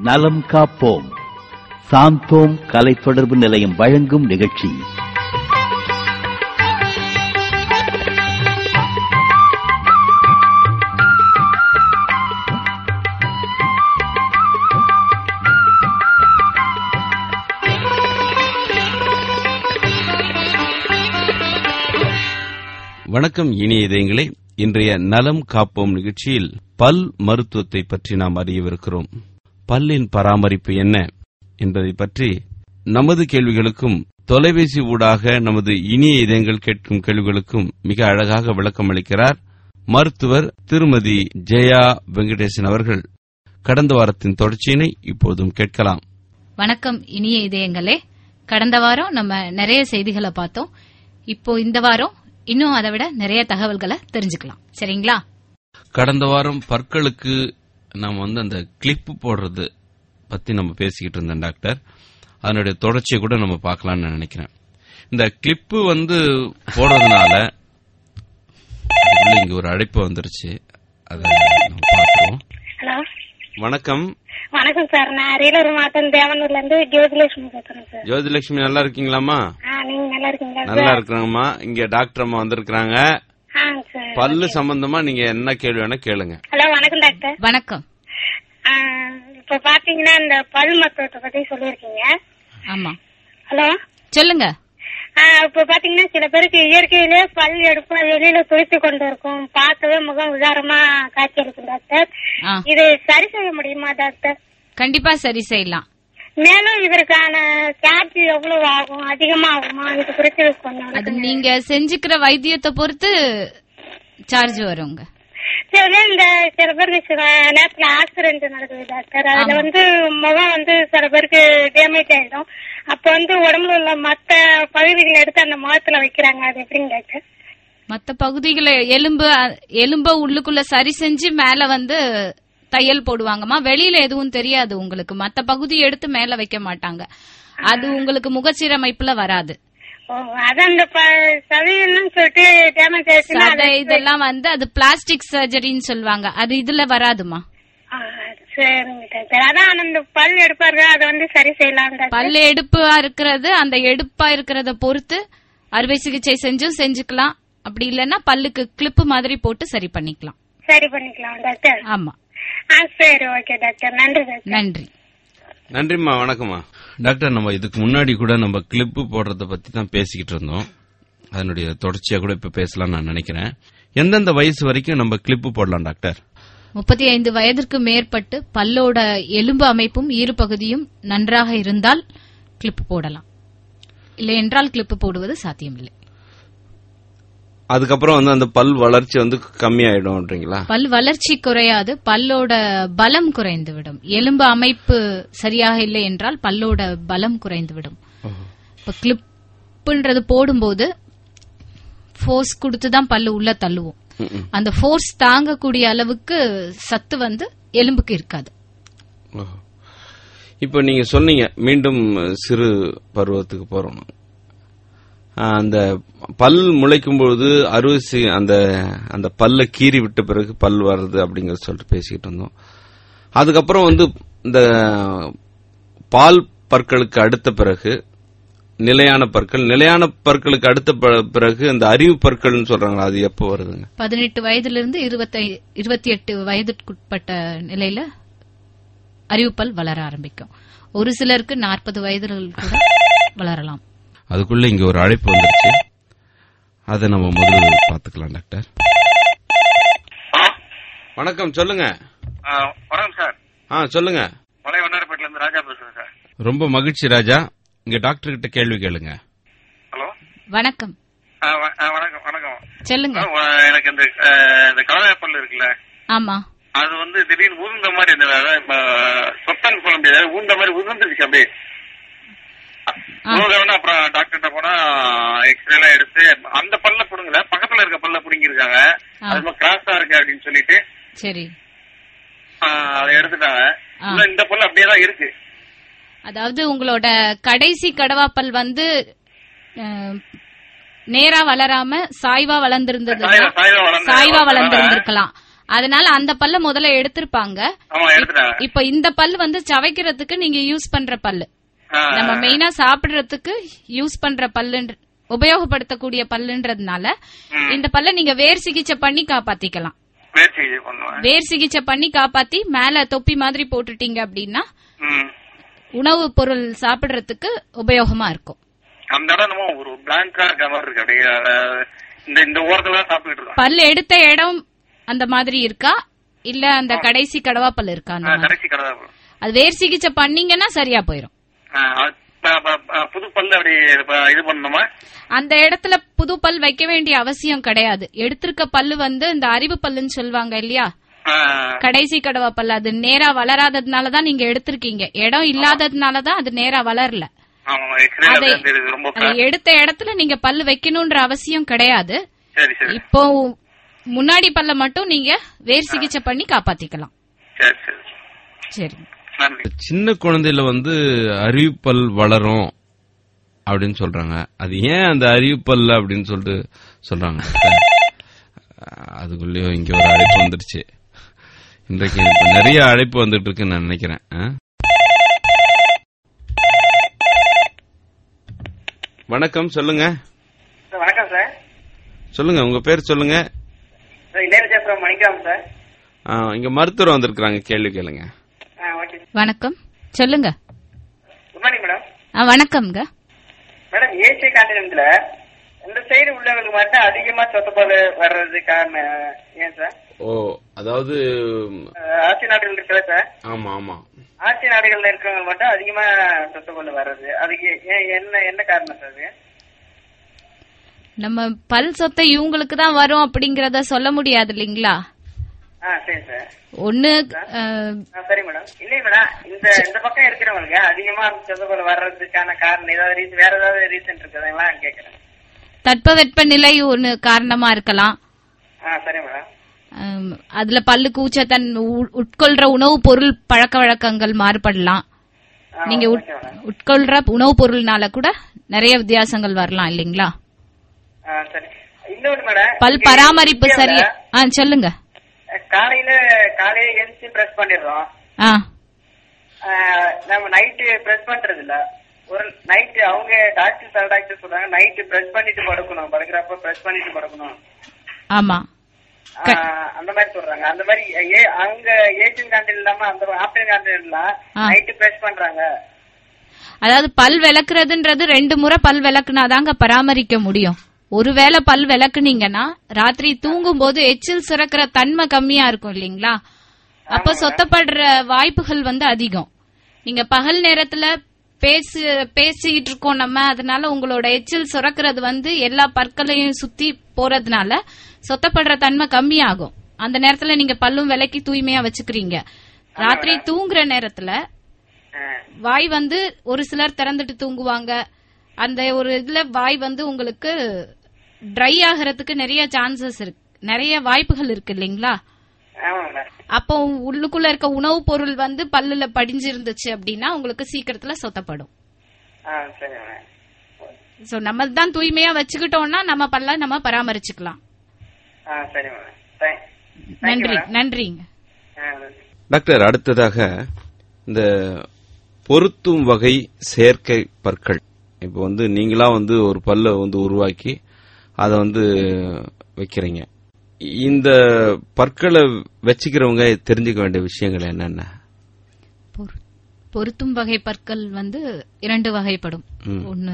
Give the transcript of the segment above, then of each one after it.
நலம் காப்போம் சாந்தோம் கலை தொடர்பு நிலையம் வழங்கும் நிகழ்ச்சி வணக்கம் இனிய இதயங்களே இன்றைய நலம் காப்போம் நிகழ்ச்சியில் பல் மருத்துவத்தை பற்றி நாம் அறியவிருக்கிறோம் பல்லின் பராமரிப்பு என்ன என்பதை பற்றி நமது கேள்விகளுக்கும் தொலைபேசி ஊடாக நமது இனிய இதயங்கள் கேட்கும் கேள்விகளுக்கும் மிக அழகாக விளக்கம் அளிக்கிறார் மருத்துவர் திருமதி ஜெயா வெங்கடேசன் அவர்கள் கடந்த வாரத்தின் தொடர்ச்சியினை இப்போதும் கேட்கலாம் வணக்கம் இனிய இதயங்களே கடந்த வாரம் நம்ம நிறைய செய்திகளை பார்த்தோம் இப்போ இந்த வாரம் இன்னும் அதை விட நிறைய தகவல்களை தெரிஞ்சுக்கலாம் சரிங்களா கடந்த வாரம் பற்களுக்கு நாம் வந்து அந்த கிளிப்பு போடுறது பத்தி நம்ம பேசிக்கிட்டு இருந்தோம் டாக்டர் அதனுடைய தொடர்ச்சியை கூட நம்ம பார்க்கலாம்னு நினைக்கிறேன் இந்த கிளிப்பு வந்து போடுறதுனால அதுக்குள்ள இங்க ஒரு அழைப்பு வந்துருச்சு அதை நம்ம பார்த்துருவோம் ஹலோ வணக்கம் வணக்கம் சார் நான் அரியலூர் மாவட்டம் தேவனூர்ல இருந்து ஜோதிலட்சுமி பேசுறேன் சார் ஜோதிலட்சுமி நல்லா இருக்கீங்களாம்மா ஆ நீங்க நல்லா இருக்கீங்களா நல்லா சார் இருக்கிறாங்கம்மா இங்க டாக்டர் அம்மா வந்திருக்கிறாங்க ஆ சார் பல்லு சம்பந்தமா நீங்க என்ன கேள்வி வேணா கேளுங்க ஹலோ வணக்கம் டாக்டர் வணக்கம் ஆ, இப்ப பாத்தீங்கன்னா இந்த பல் மருத்துவத்தை பத்தி சொல்லியிருக்கீங்க ஆமா ஹலோ சொல்லுங்க ஆ, இப்ப பாத்தீங்கன்னா சில பேருக்கு இயற்கையிலே பல் எடுப்பா வெளியில துளித்து கொண்டு இருக்கும் பார்க்கவே முகம் விகாரமா காட்சி அளிக்கும் டாக்டர் ஆ இது சரி செய்ய முடியுமா டாக்டர் கண்டிப்பா சரி செய்யலாம் மேலும் இதற்கான சார்ஜ் எவ்வளவு ஆகும் அதிகமா ஆகுமா இது குறித்து கொஞ்சம் அது விளக்குங்க. நீங்க செஞ்சுக்கிற வைத்தியத்தை பொறுத்து சார்ஜ் வருங்க சரி இந்த சில பேருக்கு சில நேரத்துல ஆக்சிடென்ட் நடக்குது டாக்டர் அதுல ஆமா. வந்து முகம் வந்து சில பேருக்கு டேமேஜ் ஆயிடும் அப்ப வந்து உடம்புல உள்ள மத்த பகுதிகளை எடுத்து அந்த முகத்துல வைக்கிறாங்க அது எப்படிங்க டாக்டர் மத்த பகுதிகளை எலும்பு அ- எலும்ப உள்ளுக்குள்ள சரி செஞ்சு மேல வந்து தையல் போடுவாங்கம்மா வெளியில எதுவும் தெரியாது உங்களுக்கு மத்த பகுதி எடுத்து மேல வைக்க மாட்டாங்க அது உங்களுக்கு முகச்சீரமைப்புல வராது ஓ அது அந்த ப- சதையெல்லாம் சொல்லிட்டு டேமேஜ் ஆயிடுச்சுன்னா சதை அதை- இதெல்லாம் வந்து அது பிளாஸ்டிக் சர்ஜரின்னு சொல்லுவாங்க அது இதுல வராதுமா ஆ, சரிங்க டாக்டர் அதான் அந்த பல் எடுப்பாரு அதை வந்து சரி செய்யலாம் டாக்டர் பல்லு எடுப்பா இருக்கிறது அந்த எடுப்பா இருக்கிறத பொறுத்து அறுவை சிகிச்சை செஞ்சும் செஞ்சுக்கலாம் அப்படி இல்லைன்னா பல்லுக்கு கிளிப்பு மாதிரி போட்டு சரி பண்ணிக்கலாம் சரி பண்ணிக்கலாம் டாக்டர் ஆமா ஆ சரி ஓகே டாக்டர் நன்றி டாக்டர் நன்றி நன்றிம்மா வணக்கம்மா டாக்டர் நம்ம இதுக்கு முன்னாடி கூட நம்ம கிளிப்பு போடுறத பத்தி தான் பேசிக்கிட்டு இருந்தோம் அதனுடைய தொடர்ச்சியா கூட இப்ப பேசலாம் நான் நினைக்கிறேன் எந்தெந்த வயசு வரைக்கும் நம்ம கிளிப்பு போடலாம் டாக்டர் முப்பத்தி ஐந்து வயதிற்கு மேற்பட்டு பல்லோட எலும்பு அமைப்பும் ஈறுபகுதியும் நன்றாக இருந்தால் கிளிப்பு போடலாம் இல்லை என்றால் கிளிப்பு போடுவது சாத்தியமில்லை அதுக்கப்புறம் வந்து அந்த பல் வளர்ச்சி வந்து கம்மியாயிடும்ன்றீங்களா பல் வளர்ச்சி குறையாது பல்லோட பலம் குறைந்து விடும் எலும்பு அமைப்பு சரியாக இல்லை என்றால் பல்லோட பலம் குறைந்து விடும் இப்ப கிளிப்புன்றது போடும்போது ஃபோர்ஸ் கொடுத்து தான் பல்லு உள்ள தள்ளுவோம் ம்ம். அந்த ஃபோர்ஸ் தாங்கக்கூடிய அளவுக்கு சத்து வந்து எலும்புக்கு இருக்காது ஓஹோ. இப்போ நீங்க சொன்னீங்க மீண்டும் சிறு பருவத்துக்கு போறோம் அந்த பல் முளைக்கும் பொழுது அறுவை செய்- அந்த அந்த பல்ல கீறி விட்ட பிறகு பல் வர்றது அப்படிங்கறத சொல்லிட்டு பேசிக்கிட்டு இருந்தோம் அதுக்கப்புறம் வந்து இந்த பால் பற்களுக்கு அடுத்த பிறகு நிலையான பற்கள் நிலையான பற்களுக்கு அடுத்த ப- பிறகு இந்த அறிவு பற்கள்னு சொல்றாங்களா அது எப்போ வருதுங்க பதினெட்டு வயதிலிருந்து இருபத்தி இருபத்தி எட்டு வயதுக்குட்பட்ட நிலையில அறிவுப்பல் வளர ஆரம்பிக்கும் ஒரு சிலருக்கு நாற்பது வயதுகள் கூட வளரலாம் அதுக்குள்ள இங்க ஒரு அழைப்பு வந்துருச்சு அதை நம்ம முதல்ல பாத்துக்கலாம் டாக்டர் வணக்கம் சொல்லுங்க ஆ, வணக்கம் சார் ஆ சொல்லுங்க பழைய வண்ணாரப்பேட்டில இருந்து ராஜா பேசுறேன் சார் ரொம்ப மகிழ்ச்சி ராஜா இங்க டாக்டர் கிட்ட கேள்வி கேளுங்க ஹலோ வணக்கம் ஆ, வ- ஆ, வணக்கம் வணக்கம் சொல்லுங்க ஆ, வ- எனக்கு இந்த ஆ, இந்த கலவைப்பல் இருக்குல்ல ஆமா அது வந்து திடீர்னு ஊர்ந்த மாதிரி இருந்தது அதான் இப்ப சொத்தன் சொல்ல முடியாது ஊர்ந்த மாதிரி உதிர்ந்துருச்சு அப்படியே ஆ. உழுதவன அப்புறம் டாக்டர்கிட்ட போனா எக்ஸ்ரே எல்லாம் எடுத்து அந்த பல்ல புடுங்கல பக்கத்துல இருக்க பல்ல புடுங்கிருக்காங்க ஆ. அது கிராஸா இருக்கு அப்படின்னு சொல்லிட்டு சரி ஆ, அதை எடுத்துட்டாங்க ஆ. இன்னும் இந்த பல்லு அப்படியே தான் இருக்கு அதாவது உங்களோட கடைசி கடவாப்பல் வந்து அஹ், நேரா வளராம சாய்வா வளர்ந்திருந்தது சாய்வா- சாய்வா வளர்ந்த- சாய்வா வளர்ந்திருந்திருக்கலாம் அதனால அந்த பல்ல முதல்ல எடுத்திருப்பாங்க ஆமா எடுத்துட்டேன் இப்ப இந்த பல்லு வந்து சவைக்கிறதுக்கு நீங்க யூஸ் பண்ற பல்லு ஆ, நம்ம மெயினா சாப்பிடுறதுக்கு யூஸ் பண்ற பல்லுன்ற உபயோகப்படுத்தக்கூடிய பல்லுன்றதுனால ம். இந்த பல்ல நீங்க வேர் சிகிச்சை பண்ணி காப்பாத்திக்கலாம் வேர் சிகிச்சை பண்ணுவேன் வேர் சிகிச்சை பண்ணி காப்பாத்தி மேல தொப்பி மாதிரி போட்டுட்டீங்க அப்படின்னா ம். உணவு பொருள் சாப்பிடுறதுக்கு உபயோகமா இருக்கும் அந்த இடம் என்னமோ ஒரு பிளாங்கா இருக்க மாதிரி இருக்கு அப்படியே அஹ், இந்த இந்த ஓரத்துல தான் சாப்பிட்டுட்டு இருக்கோம் பல் எடுத்த இடம் அந்த மாதிரி இருக்கா இல்ல அந்த கடைசி கடவா பல் இருக்கா அந்த மாதிரி? கடைசி கடை தான். அது வேர் சிகிச்சை பண்ணீங்கன்னா சரியா போயிரும் ஆ, அது ப- ப- ப- புது பல்லு அப்படி ப- இது பண்ணணுமா அந்த இடத்துல புது பல் வைக்க வேண்டிய அவசியம் கிடையாது எடுத்திருக்க பல்லு வந்து இந்த அறிவு பல்லுன்னு சொல்லுவாங்க இல்லையா ஆ, கடைசி கடவா பல்லு அது நேரா வளராததுனால தான் நீங்க எடுத்திருக்கீங்க இடம் இல்லாததுனால தான் அது நேரா வளரல ஆமா எக்ஸ்ரே அதை தெரியுது ரொம்ப அதை எடுத்த இடத்துல நீங்க பல்லு வைக்கணும்ன்ற அவசியம் கிடையாது சரி சரி இப்போ முன்னாடி பல்ல மட்டும் நீங்க வேர் சிகிச்சை பண்ணி காப்பாத்திக்கலாம் சரி சரி சரி நன்றி சின்ன குழந்தையில வந்து அறிவுப்பல் வளரும் அப்படின்னு சொல்றாங்க அது ஏன் அந்த அறிவுப்பல் அப்படின்னு சொல்லிட்டு சொல்றாங்க அஹ் அதுக்குள்ளேயும் இங்க ஒரு அழைப்பு வந்துருச்சு இன்றைக்கு இப்ப நிறைய அழைப்பு வந்துட்டு இருக்குன்னு நான் நினைக்கிறேன் அஹ். வணக்கம் சொல்லுங்க சார் வணக்கம் சார் சொல்லுங்க உங்க பேர் சொல்லுங்க சார் இளையராஜாபுரம் மணிக்காம் சார் அஹ், இங்க மருத்துவர் வந்திருக்கிறாங்க கேள்வி கேளுங்க ஆ ஓகே வணக்கம் சொல்லுங்க குட் மார்னிங் மேடம் ஆ, வணக்கம்ங்க மேடம் ஏசிய கான்டினென்ட்ல இந்த சைடு உள்ளவங்களுக்கு மட்டும் அதிகமா சொத்தப்பால் வர்றது காரணம் ஏன் சார் ஓ அதாவது அஹ், ஆசிய நாடுகள் இருக்குல்ல சார் ஆமா ஆமா ஆசிய நாடுகள்ல இருக்கிறவங்க மட்டும் அதிகமா சொத்தப்பால் வர்றது அதுக்கு ஏன் என்ன என்ன காரணம் சார் அது நம்ம பல் சொத்தை இவங்களுக்கு தான் வரும் அப்படிங்கறத சொல்ல முடியாது இல்லைங்களா ஆ சரி சார் ஒண்ணு அஹ், ஆ சரி மேடம் இல்லை மேடம் இந்த இந்த பக்கம் இருக்கிறவங்களுக்கு அதிகமா சொத்தப்பால் வர்றதுக்கான காரணம் ஏதாவது ரீசன் வேற ஏதாவது ரீசன் இருக்குதுங்களா கேட்கறேன் தட்பவெட்ப நிலை ஒண்ணு காரணமா இருக்கலாம் ஆ சரி மேடம் அம், அதுல பல்லு கூச்ச தன் உ- உட்கொள்ற உணவுப் பொருள் பழக்க வழக்கங்கள் மாறுபடலாம் ஆ, நீங்க உட்- ஓகே மேடம் உட்கொள்ற உணவுப் பொருள்னால கூட நிறைய வித்தியாசங்கள் வரலாம் இல்லைங்களா ஆ சரி இன்னொன்னு மேடம் பல் இங்க பராமரிப்பு இந்தியாவுல சரியா ஆ சொல்லுங்க காலையில காலையில எழுந்து பிரஸ் பண்ணிடுறோம் ஆ ஆஹ் நம்ம நைட்டு பிரஸ் பண்றது இல்ல ஒரு நைட்டு அவங்க டாக்டர் சார் டாக்டர் சொல்றாங்க நைட்டு பிரஸ் பண்ணிட்டு படுக்கணும் படுக்கிறப்ப பிரஸ் பண்ணிட்டு படுக்கணும் ஆமா க- ஆஹ் அந்த மாதிரி சொல்றாங்க அந்த மாதிரி ஏ- அங்க ஏசியன் கான்டினென்ட் இல்லாம அந்த ஆப்பிரிக்கன் கான்டினென்ட்ல ஆ. நைட்டு பிரஸ் பண்றாங்க அதாவது பல் விளக்குறதுன்றது ரெண்டு முறை பல் விளக்குனாதாங்க பராமரிக்க முடியும் ஒருவேளை பல் விளக்குனீங்கன்னா ராத்திரி தூங்கும் போது எச்சில் சுரக்கிற தன்மை கம்மியா இருக்கும் இல்லைங்களா அப்ப சொத்தப்படுற வாய்ப்புகள் வந்து அதிகம் நீங்க பகல் நேரத்துல பேசு பேசிக்கிட்டு இருக்கோம் நம்ம அதனால உங்களோட எச்சில் சுரக்கிறது வந்து எல்லா பற்களையும் சுத்தி போறதுனால சொத்தப்படுற தன்மை கம்மியாகும் அந்த நேரத்துல நீங்க பல்லும் விலக்கி தூய்மையா வச்சுக்கிறீங்க ராத்திரி தூங்குற நேரத்துல ஆஹ் வாய் வந்து ஒரு சிலர் திறந்துட்டு தூங்குவாங்க அந்த ஒரு இதுல வாய் வந்து உங்களுக்கு ட்ரை ஆகிறதுக்கு நிறைய சான்சஸ் இருக்கு நிறைய வாய்ப்புகள் இருக்கு இல்லைங்களா ஆமா மேடம் அப்போ உள்ளுக்குள்ள இருக்க உணவுப் பொருள் வந்து பல்லுல படிஞ்சிருந்துச்சு அப்படின்னா உங்களுக்கு சீக்கிரத்துல சொத்தப்படும் ஆ சரி மேடம் சோ நம்ம தான் தூய்மையா வச்சுக்கிட்டோம்னா நம்ம பல்ல நம்ம பராமரிச்சுக்கலாம் ஆ சரி மேடம் தேங்க் நன்றி நன்றிங்க டாக்டர் அடுத்ததாக இந்த பொருத்தும் வகை செயற்கை பற்கள் இப்போ வந்து நீங்களா வந்து ஒரு பல்ல வந்து உருவாக்கி அதை வந்து வைக்கிறீங்க இந்த பற்களை வச்சுக்கிறவங்க தெரிஞ்சுக்க வேண்டிய விஷயங்கள் என்னென்ன பொரு- பொருத்தும் வகை பற்கள் வந்து இரண்டு வகைப்படும் ம். ஒன்னு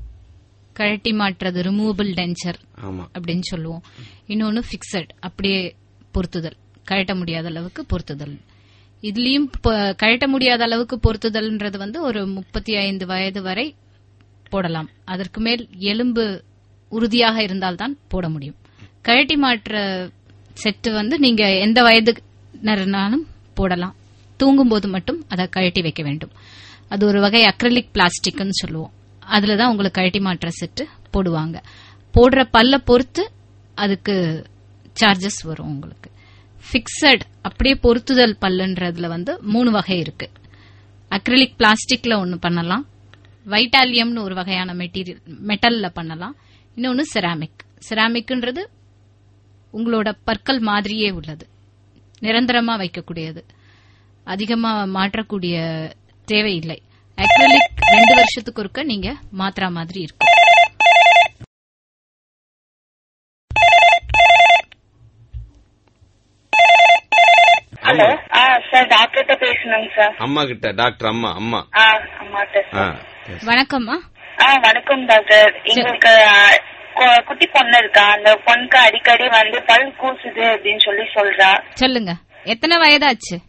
கழட்டி மாற்றுறது ரிமூவபிள் டென்ச்சர் ஆமா அப்படின்னு சொல்லுவோம் இன்னொன்னு பிக்சட் அப்படியே பொருத்துதல் கழட்ட முடியாத அளவுக்கு பொருத்துதல் இதுலயும் ப- கழட்ட முடியாத அளவுக்கு பொருத்துதல்ன்றது வந்து ஒரு முப்பத்தி ஐந்து வயது வரை போடலாம் அதற்கு மேல் எலும்பு உறுதியாக இருந்தால்தான் போட முடியும் கழட்டி மாற்ற செட்டு வந்து நீங்க எந்த வயதுனாலும் போடலாம் தூங்கும்போது மட்டும் அதை கழட்டி வைக்க வேண்டும் அது ஒரு வகை அக்ரலிக் பிளாஸ்டிக்னு சொல்லுவோம் அதுல தான் உங்களுக்கு கழட்டி மாற்ற செட்டு போடுவாங்க போடுற பல்ல பொறுத்து அதுக்கு சார்ஜஸ் வரும் உங்களுக்கு ஃபிக்ஸட் அப்படியே பொருத்துதல் பல்லுன்றதுல வந்து மூணு வகை இருக்கு அக்ரிலிக் பிளாஸ்டிக்ல ஒன்னு பண்ணலாம் வைட்டாலியம்னு ஒரு வகையான மெட்டீரியல் மெட்டல்ல பண்ணலாம் இன்னொன்னு செராமிக் செராமிக்ன்றது உங்களோட பற்கள் மாதிரியே உள்ளது நிரந்தரமா வைக்கக்கூடியது அதிகமா மாற்றக்கூடிய தேவையில்லை அக்ரலிக் ரெண்டு வருஷத்துக்கு ஒருக்க நீங்க மாத்திரா மாதிரி இருக்கும் ஆமா ஆ சார் டாக்டர்கிட்ட பேசணுங்க சார் அம்மா கிட்ட டாக்டர் அம்மா அம்மா ஆ அம்மாட்ட ஆ சார் yes. வணக்கம்மா ஆ வணக்கம் டாக்டர் எங்களுக்கு ஆ, கு- குட்டி பொண்ணு இருக்கா அந்த பொண்ணுக்கு அடிக்கடி வந்து பல் கூசுது அப்படின்னு சொல்லி சொல்றா சொல்லுங்க எத்தனை வயதாச்சு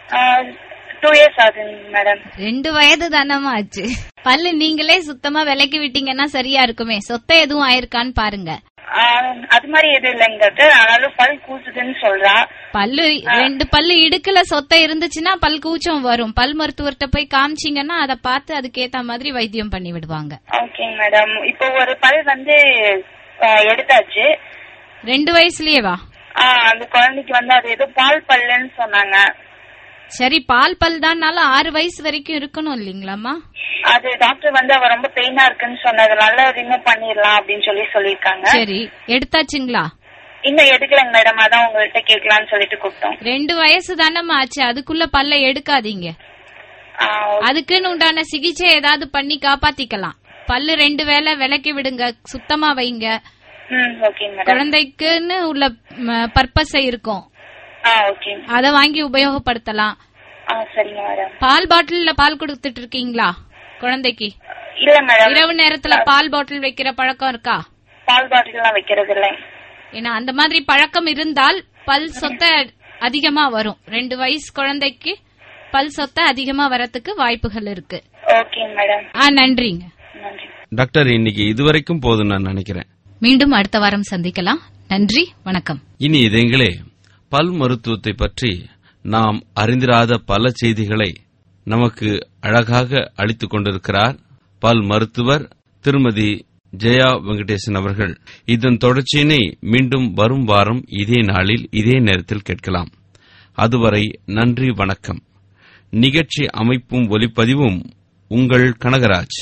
டூ இயர்ஸ் ஆகுது மேடம் ரெண்டு வயது தானமா ஆச்சு பல்லு நீங்களே சுத்தமா விலைக்கு விட்டீங்கன்னா சரியா இருக்குமே சொத்தை எதுவும் ஆயிருக்கான்னு பாருங்க அது மாதிரி எதுவும் இல்லைங்க டாக்டர் ஆனாலும் பல் கூசுதுன்னு சொல்றா பல்லு ரெண்டு பல்லு இடுக்குல சொத்தை இருந்துச்சுன்னா பல் கூச்சம் வரும் பல் மருத்துவர்கிட்ட போய் காமிச்சீங்கன்னா அதை பார்த்து அதுக்கேத்த மாதிரி வைத்தியம் பண்ணி விடுவாங்க ஓகேங்க மேடம் இப்போ ஒரு பல் வந்து ஆ, எடுத்தாச்சு ரெண்டு வயசுலயேவா ஆ, அந்த குழந்தைக்கு வந்து அது ஏதோ பால் பல்லுன்னு சொன்னாங்க சரி பால் பல் தான்னாலும் ஆறு வயசு வரைக்கும் இருக்கணும் இல்லீங்களாம்மா அது டாக்டர் வந்து அவ ரொம்ப பெயினா இருக்குன்னு சொன்னதுனால ரிமூவ் பண்ணிடலாம் அப்படின்னு சொல்லி சொல்லிருக்காங்க சரி எடுத்தாச்சுங்களா இன்னும் எடுக்கலங்க மேடம் அதான் உங்கள்கிட்ட கேட்கலாம்னு சொல்லிட்டு கூப்பிட்டோம் ரெண்டு வயசு தானம்மா ஆச்சு அதுக்குள்ள பல்ல எடுக்காதீங்க ஆ, அதுக்குன்னு உண்டான சிகிச்சை ஏதாவது பண்ணி காப்பாத்திக்கலாம் பல்லு ரெண்டு வேளை விலக்கி விடுங்க சுத்தமா வைங்க ம் ஓகேங்க மேடம் குழந்தைக்குன்னு உள்ள பர்பஸ் இருக்கும் ஆ ஓகே அத வாங்கி உபயோகப்படுத்தலாம் ஆ சரிங்க மேடம் பால் பாட்டில்ல பால் கொடுத்துட்டு இருக்கீங்களா குழந்தைக்கு இல்ல மேடம் இரவு நேரத்துல பால் பாட்டில் வைக்கிற பழக்கம் இருக்கா பால் பாட்டில் எல்லாம் வைக்கிறது இல்லை ஏன்னா அந்த மாதிரி பழக்கம் இருந்தால் பல் சொத்தை அதிகமா வரும் ரெண்டு வயசு குழந்தைக்கு பல் சொத்தை அதிகமா வரத்துக்கு வாய்ப்புகள் இருக்கு ஓகேங்க மேடம் ஆ நன்றிங்க நன்றி டாக்டர் இன்னைக்கு இதுவரைக்கும் போதும் நான் நினைக்கிறேன் மீண்டும் அடுத்த வாரம் சந்திக்கலாம் நன்றி வணக்கம் இனி இதயங்களே பல் மருத்துவத்தை பற்றி நாம் அறிந்திராத பல செய்திகளை நமக்கு அழகாக அளித்துக் கொண்டிருக்கிறார் பல் மருத்துவர் திருமதி ஜெயா வெங்கடேசன் அவர்கள் இதன் தொடர்ச்சியினை மீண்டும் வரும் வாரம் இதே நாளில் இதே நேரத்தில் கேட்கலாம் அதுவரை நன்றி வணக்கம் நிகழ்ச்சி அமைப்பும் ஒலிப்பதிவும் உங்கள் கனகராஜ்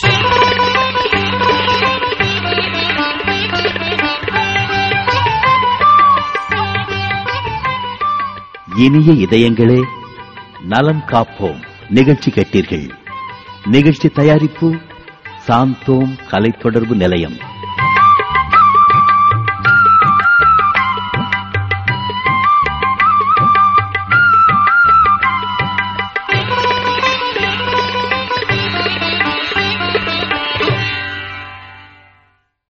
இனிய இதயங்களே நலம் காப்போம் நிகழ்ச்சி கேட்டீர்கள் நிகழ்ச்சி தயாரிப்பு சாந்தோம் கலை தொடர்பு நிலையம்